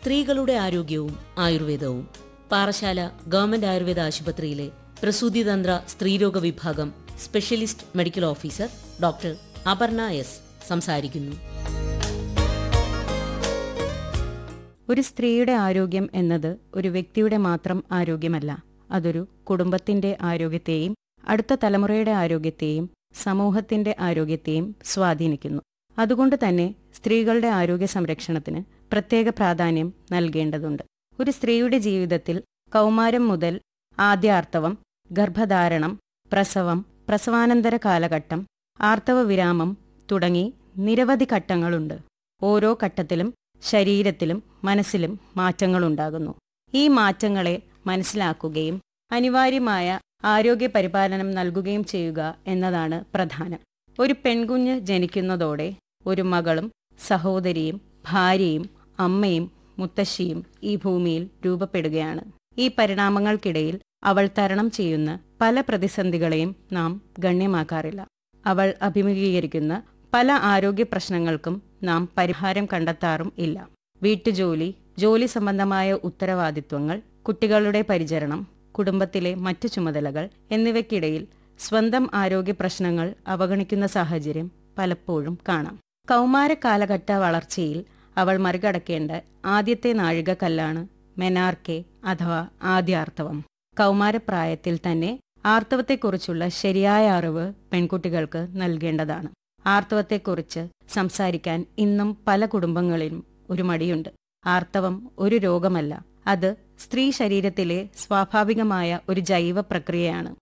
സ്ത്രീകളുടെ ആരോഗ്യവും ആയുർവേദവും പാറശാല ഗവൺമെന്റ് ആയുർവേദ ആശുപത്രിയിലെ പ്രസൂതിതന്ത്ര സ്ത്രീരോഗ വിഭാഗം specialist medical officer doctor Aparna S സംസാരിക്കുന്നു ഒരു സ്ത്രീയുടെ ആരോഗ്യം എന്നത് ഒരു വ്യക്തിയുടെ മാത്രം ആരോഗ്യമല്ല അതൊരു കുടുംബത്തിന്റെ ആരോഗ്യത്തെയും അടുത്ത തലമുറയുടെ ആരോഗ്യത്തെയും സമൂഹത്തിന്റെ ആരോഗ്യത്തെയും സ്വാധീനിക്കുന്നു അതുകൊണ്ട് തന്നെ സ്ത്രീകളുടെ ആരോഗ്യ സംരക്ഷണത്തിന് പ്രത്യേക പ്രാധാന്യം നൽകേണ്ടതുണ്ട് ഒരു സ്ത്രീയുടെ ജീവിതത്തിൽ കൗമാരം മുതൽ ആദ്യാർത്തവം ഗർഭധാരണം പ്രസവം പ്രസവാനന്തര കാലഘട്ടം ആർത്തവ വിരാമം തുടങ്ങി നിരവധി ഘട്ടങ്ങളുണ്ട് ഓരോ ഘട്ടത്തിലും ശരീരത്തിലും മനസ്സിലും മാറ്റങ്ങളുണ്ടാകുന്നു ഈ മാറ്റങ്ങളെ മനസ്സിലാക്കുകയും അനിവാര്യമായ ആരോഗ്യ പരിപാലനം നൽകുകയും ചെയ്യുക എന്നതാണ് പ്രധാനം ഒരു പെൺകുഞ്ഞ് ജനിക്കുന്നതോടെ ഒരു മകളും സഹോദരിയും ഭാര്യയും അമ്മയും മുത്തശ്ശിയും ഈ ഭൂമിയിൽ രൂപപ്പെടുകയാണ് ഈ പരിണാമങ്ങൾക്കിടയിൽ അവൾ തരണം ചെയ്യുന്ന പല പ്രതിസന്ധികളെയും നാം ഗണ്യമാക്കാറില്ല അവൾ അഭിമുഖീകരിക്കുന്ന പല ആരോഗ്യ പ്രശ്നങ്ങൾക്കും നാം പരിഹാരം കണ്ടെത്താറും ഇല്ല വീട്ടുജോലി ജോലി സംബന്ധമായ ഉത്തരവാദിത്വങ്ങൾ കുട്ടികളുടെ പരിചരണം കുടുംബത്തിലെ മറ്റു ചുമതലകൾ എന്നിവയ്ക്കിടയിൽ സ്വന്തം ആരോഗ്യ പ്രശ്നങ്ങൾ അവഗണിക്കുന്ന സാഹചര്യം പലപ്പോഴും കാണാം കൗമാര കാലഘട്ട വളർച്ചയിൽ അവൾ മറികടക്കേണ്ട ആദ്യത്തെ നാഴികക്കല്ലാണ് മെനാർക്കെ അഥവാ ആദ്യാർത്തവം കൗമാരപ്രായത്തിൽ തന്നെ ആർത്തവത്തെക്കുറിച്ചുള്ള ശരിയായ അറിവ് പെൺകുട്ടികൾക്ക് നൽകേണ്ടതാണ് ആർത്തവത്തെക്കുറിച്ച് സംസാരിക്കാൻ ഇന്നും പല കുടുംബങ്ങളിലും ഒരു മടിയുണ്ട് ആർത്തവം ഒരു രോഗമല്ല അത് സ്ത്രീ ശരീരത്തിലെ സ്വാഭാവികമായ ഒരു ജൈവ പ്രക്രിയയാണ്